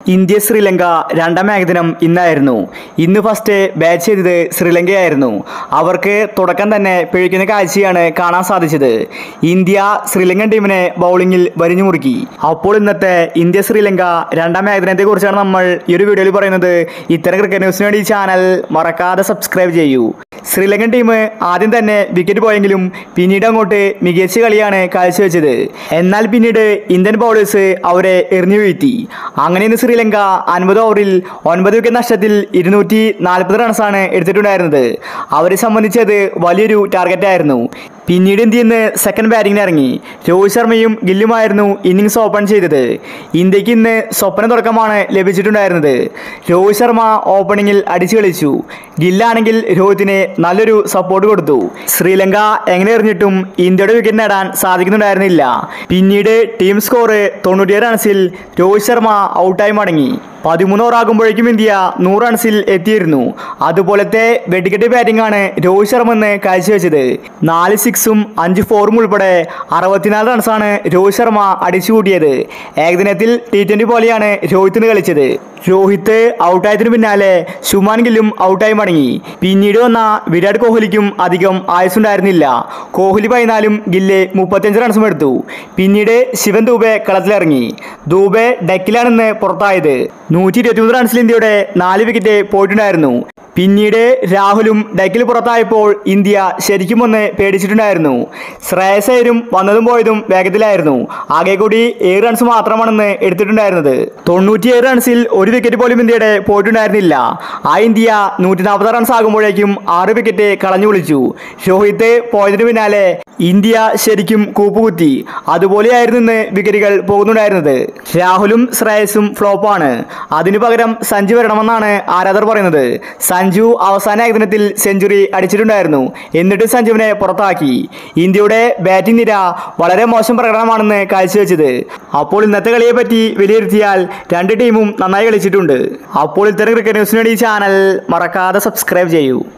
India Sri Lanka രണ്ടാം ഏകദിനം ഇന്നായിരുന്നു ഇന്ന് ഫസ്റ്റ് ബാറ്റ് ചെയ്തത് ശ്രീലങ്കയായിരുന്നു അവർക്ക് തുടക്കം തന്നെ പിഴയ്ക്കുന്ന കാഴ്ചയാണ് കാണാൻ സാധിച്ചത് ഇന്ത്യ ശ്രീലങ്കൻ ടീമിനെ ബൗളിങ്ങിൽ വരിഞ്ഞു മുറുക്കി അപ്പോൾ ഇന്നത്തെ ഇന്ത്യ ശ്രീലങ്ക രണ്ടാം ഏകദിനത്തെ കുറിച്ചാണ് നമ്മൾ ഈ ഒരു വീഡിയോയിൽ പറയുന്നത് ഇത്തരം ക്രിക്കറ്റ് ന്യൂസിന് വേണ്ടി ഈ ചാനൽ മറക്കാതെ സബ്സ്ക്രൈബ് ചെയ്യൂ ശ്രീലങ്കൻ ടീം ആദ്യം തന്നെ വിക്കറ്റ് പോയെങ്കിലും പിന്നീട് അങ്ങോട്ട് മികച്ച കളിയാണ് കാഴ്ചവെച്ചത് എന്നാൽ പിന്നീട് ഇന്ത്യൻ ബൗളേഴ്സ് അവരെ എറിഞ്ഞു വീഴ്ത്തി അങ്ങനെ ഇന്ന് ശ്രീലങ്ക അൻപത് ഓവറിൽ ഒൻപത് വിക്കറ്റ് നഷ്ടത്തിൽ ഇരുന്നൂറ്റി നാൽപ്പത് റൺസാണ് എടുത്തിട്ടുണ്ടായിരുന്നത് അവരെ സംബന്ധിച്ചത് വലിയൊരു ടാർഗറ്റായിരുന്നു പിന്നീട് ഇന്ത്യ ഇന്ന് സെക്കൻഡ് ബാറ്റിംഗിന് ഇറങ്ങി രോഹിത് ശർമ്മയും ഗില്ലുമായിരുന്നു ഇന്നിങ്സ് ഓപ്പൺ ചെയ്തത് ഇന്ത്യക്ക് ഇന്ന് സ്വപ്ന തുടക്കമാണ് ലഭിച്ചിട്ടുണ്ടായിരുന്നത് രോഹിത് ശർമ്മ ഓപ്പണിങ്ങിൽ അടിച്ചു കളിച്ചു ഗില്ലാണെങ്കിൽ രോഹിത്തിന് നല്ലൊരു സപ്പോർട്ട് കൊടുത്തു ശ്രീലങ്ക എങ്ങനെ എറിഞ്ഞിട്ടും ഇന്ത്യയുടെ വിക്കറ്റ് നേടാൻ സാധിക്കുന്നുണ്ടായിരുന്നില്ല പിന്നീട് ടീം സ്കോർ തൊണ്ണൂറ്റിയേഴ് റൺസിൽ രോഹിത് ശർമ്മ ഔട്ടായി മടങ്ങി പതിമൂന്ന് ഓവറാകുമ്പോഴേക്കും ഇന്ത്യ നൂറ് റൺസിൽ എത്തിയിരുന്നു അതുപോലത്തെ വെടിക്കെട്ട് ബാറ്റിംഗ് ആണ് രോഹിത് ശർമ്മ ഇന്ന് കാഴ്ചവെച്ചത് നാല് സിക്സും അഞ്ച് ഫോറും ഉൾപ്പെടെ അറുപത്തിനാല് റൺസാണ് രോഹിത് ശർമ്മ അടിച്ചു കൂട്ടിയത് ഏകദിനത്തിൽ ടി ട്വൻ്റി പോലെയാണ് രോഹിത്തിന് കളിച്ചത് രോഹിത് ഔട്ടായതിനു പിന്നാലെ ശുമാൻ ഗില്ലും ഔട്ടായി മടങ്ങി പിന്നീട് വന്ന വിരാട് കോഹ്ലിക്കും അധികം ആയുസുണ്ടായിരുന്നില്ല കോഹ്ലി പതിനാലും ഗില്ല് മുപ്പത്തിയഞ്ച് റൺസും എടുത്തു പിന്നീട് ശിവൻ ദൂബെ കളത്തിലിറങ്ങി ദൂബെ ഡെക്കിലാണെന്ന് പുറത്തായത് നൂറ്റി ഇരുപത്തിമൂന്ന് റൺസിൽ ഇന്ത്യയുടെ നാല് വിക്കറ്റ് പോയിട്ടുണ്ടായിരുന്നു പിന്നീട് രാഹുലും ഡെക്കിൽ പുറത്തായപ്പോൾ ഇന്ത്യ ശരിക്കും ഒന്ന് പേടിച്ചിട്ടുണ്ടായിരുന്നു ശ്രേയസ് അയ്യരും വന്നതും പോയതും വേഗത്തിലായിരുന്നു ആകെ കൂടി ഏഴ് റൺസ് മാത്രമാണെന്ന് എടുത്തിട്ടുണ്ടായിരുന്നത് തൊണ്ണൂറ്റിയേഴ് റൺസിൽ ഒരു വിക്കറ്റ് പോലും ഇന്ത്യയുടെ പോയിട്ടുണ്ടായിരുന്നില്ല ആ ഇന്ത്യ നൂറ്റി നാൽപ്പത് റൺസ് ആകുമ്പോഴേക്കും ആറ് വിക്കറ്റ് കളഞ്ഞു വിളിച്ചു രോഹിത് പോയതിനു പിന്നാലെ ഇന്ത്യ ശരിക്കും കൂപ്പുകുത്തി അതുപോലെയായിരുന്നു ഇന്ന് വിക്കറ്റുകൾ പോകുന്നുണ്ടായിരുന്നത് രാഹുലും ശ്രേയസും ഫ്ലോപ്പാണ് അതിനു പകരം സഞ്ജു വരണമെന്നാണ് ആരാധകർ പറയുന്നത് സഞ്ജു അവസാന ഏകദിനത്തിൽ സെഞ്ചുറി അടിച്ചിട്ടുണ്ടായിരുന്നു എന്നിട്ട് സഞ്ജുവിനെ പുറത്താക്കി ഇന്ത്യയുടെ ബാറ്റിംഗ് നിര വളരെ മോശം പ്രകടനമാണെന്ന് കാഴ്ചവെച്ചത് അപ്പോൾ ഇന്നത്തെ കളിയെ പറ്റി വിലയിരുത്തിയാൽ രണ്ട് ടീമും നന്നായി കളിച്ചിട്ടുണ്ട് അപ്പോൾ ഇത്തരം ക്രിക്കറ്റ് ന്യൂസിന് വേണ്ടി ഈ ചാനൽ മറക്കാതെ സബ്സ്ക്രൈബ് ചെയ്യൂ